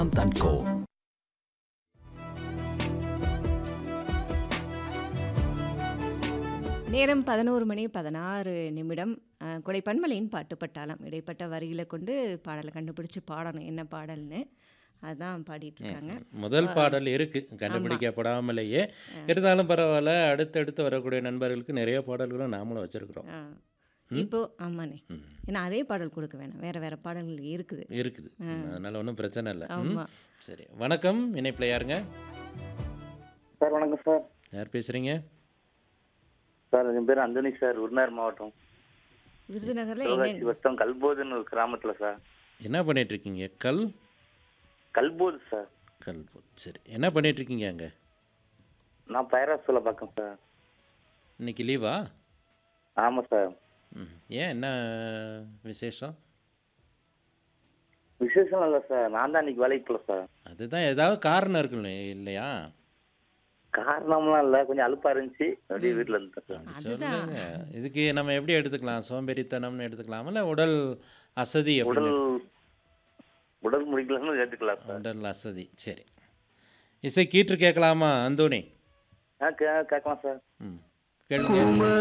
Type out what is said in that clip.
and Co. நேரம் பதினோரு மணி பதினாறு நிமிடம் அஹ், கொடை பன்மலையின் பாட்டு பட்டாளம் இடைப்பட்ட வரிகளை கொண்டு பாடலை கண்டுபிடிச்சு பாடணும் என்ன பாடல்னு அதான் பாடிட்டு இருக்காங்க முதல் பாடல் இருக்கு கண்டுபிடிக்கப்படாமலேயே இருந்தாலும் பரவாயில்ல அடுத்தடுத்து வரக்கூடிய நண்பர்களுக்கு நிறைய பாடல்களும் நாமளும் வச்சிருக்கிறோம் ஆ. இப்போ ஆமாண்ணே ஏன்னா அதே பாடல் கொடுக்க வேணாம் வேற வேற பாடல்கள் இருக்குது இருக்குது அதனால ஒன்றும் பிரச்சனை இல்லை ம். ஆமா சரி வணக்கம் இணைப்பில் யாருங்க சார் வணக்கம் சார் யார் பேசுறீங்க சார் என் பேர் அந்தோனி சார் உருநார் மாவட்டம் விருதுநகர்ல சிவகாசி எங்க வட்டம் கல்போதுன்னு ஒரு கிராமத்துல சார் என்ன பண்ணிட்டு இருக்கீங்க கல் கல்போது சார் கல் சரி என்ன பண்ணிட்டு இருக்கீங்க அங்கே நான் பைராசோல பார்க்கேன் சார் இன்னைக்கு லீவா ஆமா சார் ம் ஏன் என்ன விசேஷம் விசேஷம் இல்லை சார் நான் தான் இன்னைக்கு வேலைக்கு போகல சார் அதுதான் ஏதாவது காரணம் இருக்குல்ல இல்லையா காரணம்லாம் இல்லை கொஞ்சம் அலுப்பா இருந்துச்சு அப்படியே வீட்டில் இருந்தேன் சார் அப்படி சொல்லுங்க இதுக்கு நம்ம எப்படி எடுத்துக்கலாம் சோம்பேறித்தனம்னு எடுத்துக்கலாமா இல்லை உடல் அசதி உடல் அப்படின்னு உடல் முடிக்கலன்னு கேட்டுக்கலாம் சார் உடல் அசதி சரி இசை கீற்று கேட்கலாமா அந்தோனி ஆ கே கேட்கலாம் சார் ம் கேளுங்க